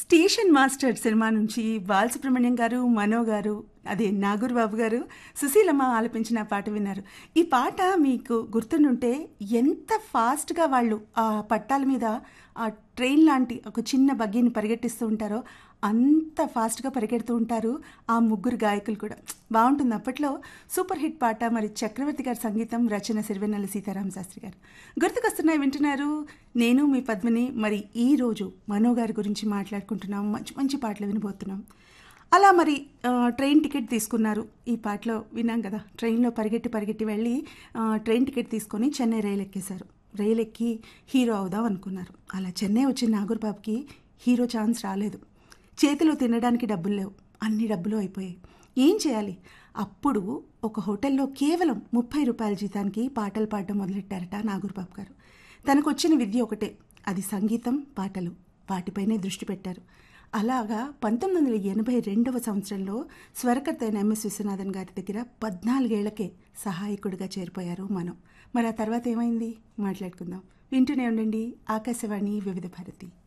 station master cinema నుంచి బాలసుబ్రహ్మణ్యం గారు మనో గారు అదే నాగూర్ బాబు గారు సుశీలమ్మ ఆలపించిన పాట విన్నారు ఈ పాట మీకు గుర్తుండుంటే ఎంత ఫాస్ట్గా వాళ్ళు ఆ పట్టాల మీద ఆ ట్రైన్ లాంటి ఒక చిన్న బగ్గీని పరిగెట్టిస్తూ ఉంటారో అంత ఫాస్ట్గా పరిగెడుతూ ఉంటారు ఆ ముగ్గురు గాయకులు కూడా బాగుంటుంది అప్పట్లో సూపర్ హిట్ పాట మరి చక్రవర్తి గారి సంగీతం రచన సిరివెన్నెల సీతారామ శాస్త్రి గారు గుర్తుకొస్తున్నాయి వింటున్నారు నేను మీ పద్మిని మరి ఈ రోజు మనో గారి గురించి మాట్లాడుకుంటున్నాం మంచి మంచి పాటలు వినబోతున్నాం అలా మరి ఆ, ట్రైన్ టికెట్ తీసుకున్నారు ఈ పాటలో విన్నాం కదా ట్రైన్లో పరిగెట్టి పరిగెట్టి వెళ్ళి ఆ, ట్రైన్ టికెట్ తీసుకొని చెన్నై రైలు ఎక్కేశారు రైలు ఎక్కి హీరో అవుదాం అనుకున్నారు అలా చెన్నై వచ్చిన నాగూర్బాబుకి హీరో ఛాన్స్ రాలేదు చేతిలో తినడానికి డబ్బులు లేవు అన్ని డబ్బులు అయిపోయాయి ఏం చేయాలి అప్పుడు ఒక హోటల్లో కేవలం ముప్పై రూపాయల జీతానికి పాటలు పాడడం మొదలెట్టారట నాగూర్బాబు గారు తనకు వచ్చిన విద్య ఒకటే అది సంగీతం పాటలు వాటిపైనే దృష్టి పెట్టారు అలాగా పంతొమ్మిది వందల ఎనభై రెండవ సంవత్సరంలో స్వరకర్త అయిన ఎంఎస్ విశ్వనాథన్ గారి దగ్గర పద్నాలుగేళ్లకే సహాయకుడిగా చేరిపోయారు మనం మరి ఆ తర్వాత ఏమైంది మాట్లాడుకుందాం వింటూనే ఉండండి ఆకాశవాణి వివిధ భారతి